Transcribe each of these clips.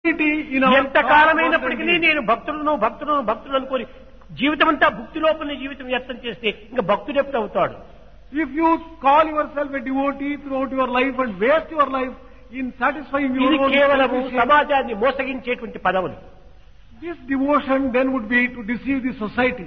in our ఎంత thought, కాలమైనప్పటికీ words and నేను భక్తులను భక్తులను భక్తులు అనుకోని జీవితం అంతా భక్తి లోపల జీవితం వ్యర్థం చేస్తే ఇంకా భక్తుడు ఎప్పుడు అవుతాడు deeds. If you call yourself a devotee throughout your life and waste your life in satisfying your ఇది own కేవలము selfish- సమాజాన్ని మోసగించేటువంటి పదవులు this devotion then would be to deceive the society.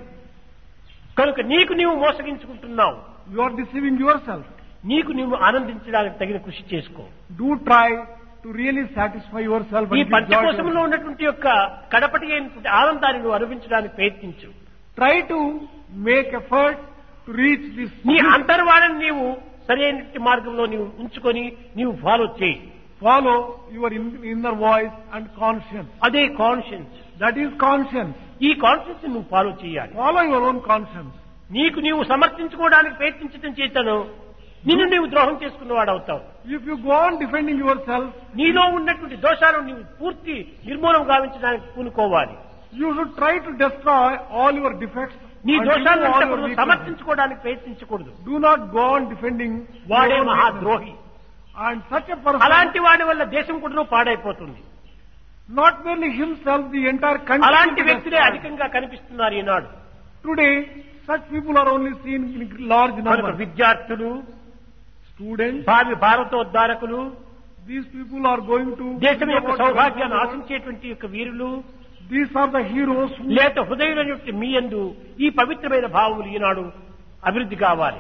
కనుక నీకు నీవు మోసగించుకుంటున్నావు You are deceiving yourself. నీకు నీవు ఆనందించడానికి తగిన కృషి చేసుకో Do try to really satisfy yourself ఈ and give joy to పంచకోశంలో yourself. ఉన్నటువంటి యొక్క కడపటి అయినటువంటి ఆనందాన్ని నువ్వు అనుభవించడానికి ప్రయత్నించు Try to make effort to reach this. నీ అంతర్వాణని నీవు సరైన మార్గంలో నీవు ఉంచుకొని నీవు ఫాలో చేయి Follow your in- inner voice and conscience. అదే కాన్షియన్స్ That is conscience. ఈ కాన్షియన్స్ నువ్వు ఫాలో చేయాలి Follow your own conscience. నీకు నీవు సమర్థించుకోవడానికి ప్రయత్నించడం చేతను నిన్ను నీవు ద్రోహం చేసుకున్నవాడు అవుతావు If you go on defending yourself, నీలో ఉన్నటువంటి దోషాలను నీవు పూర్తి నిర్మూలన గావించడానికి పూనుకోవాలి you should try to destroy all your defects. నీ and దోషాలను remove all your అంతకుడు weaknesses. సమర్థించుకోవడానికి ప్రయత్నించకూడదు Do not go on defending your వాడే own మహాద్రోహి weaknesses. And such a person, అలాంటి వాడి వల్ల దేశం కూడా పాడైపోతుంది not merely himself, the entire country. అలాంటి will be వ్యక్తులే destroyed. అధికంగా కనిపిస్తున్నారు ఈనాడు Today, such people are only seen in large కనుక numbers. విద్యార్థులు Students, భావి భారతోద్ధారకులు these people are going to. దేశం యొక్క about సౌభాగ్యాన్ని the world. ఆశించేటువంటి యొక్క వీరులు These are the heroes who లేక హృదయం యొక్క మీ యందు ఈ పవిత్రమైన భావములు ఈనాడు అభివృద్ధి కావాలి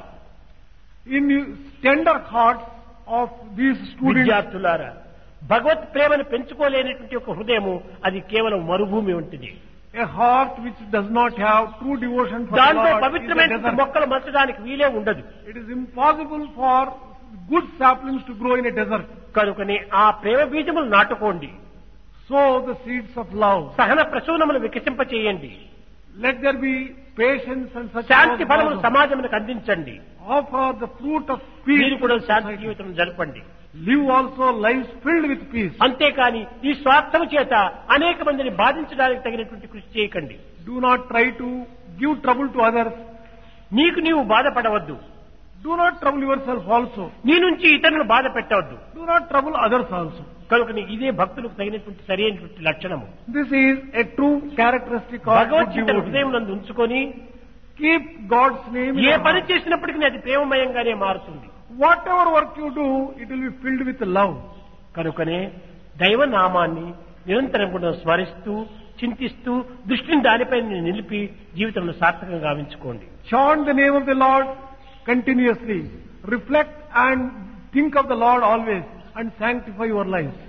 in tender hearts of these students. విద్యార్థులారా భగవత్ ప్రేమను పెంచుకోలేనటువంటి ఒక హృదయము అది కేవలం మరుభూమి ఉంటుంది A heart which does not have true devotion for the దాంట్లో Lord is a పవిత్రమైన desert. మొక్కలు మచ్చడానికి వీలే ఉండదు It is impossible for good saplings to grow in a desert. కనుకనే ఆ ప్రేమ బీజములు నాటుకోండి Sow the seeds of love. సహన ప్రసూనములు వికసింపచేయండి Let there be patience and such శాంతి ఫలములు blossom. సమాజమునకు అందించండి Offer the fruit of మీరు peace. కూడా to శాంతి society. జీవితం జరపండి Live also lives filled with peace. అంతేకాని ఈ స్వార్థము చేత అనేక మందిని బాధించడానికి తగినటువంటి కృషి చేయకండి Do not try to give trouble to others. నీకు నీవు బాధపడవద్దు Do not trouble yourself also. నీ నుంచి ఇతరులను బాధ పెట్టవద్దు Do not trouble others also. కనుక ఇదే భక్తులకు తగినటువంటి సరైనటువంటి లక్షణము This is a true characteristic of good భగవద్గీతను devotee. హృదయం నందు ఉంచుకొని Keep God's name in A your పని heart. చేసినప్పటికీ అది ప్రేమమయంగానే మారుతుంది Whatever work you do, it will be filled with love. కనుకనే దైవ నామాన్ని నిరంతరం కూడా స్మరిస్తూ చింతిస్తూ దృష్టిని దానిపై నిలిపి జీవితంలో సార్థకంగా గావించుకోండి Chant the name of the Lord continuously. Reflect and think of the Lord always and sanctify your lives.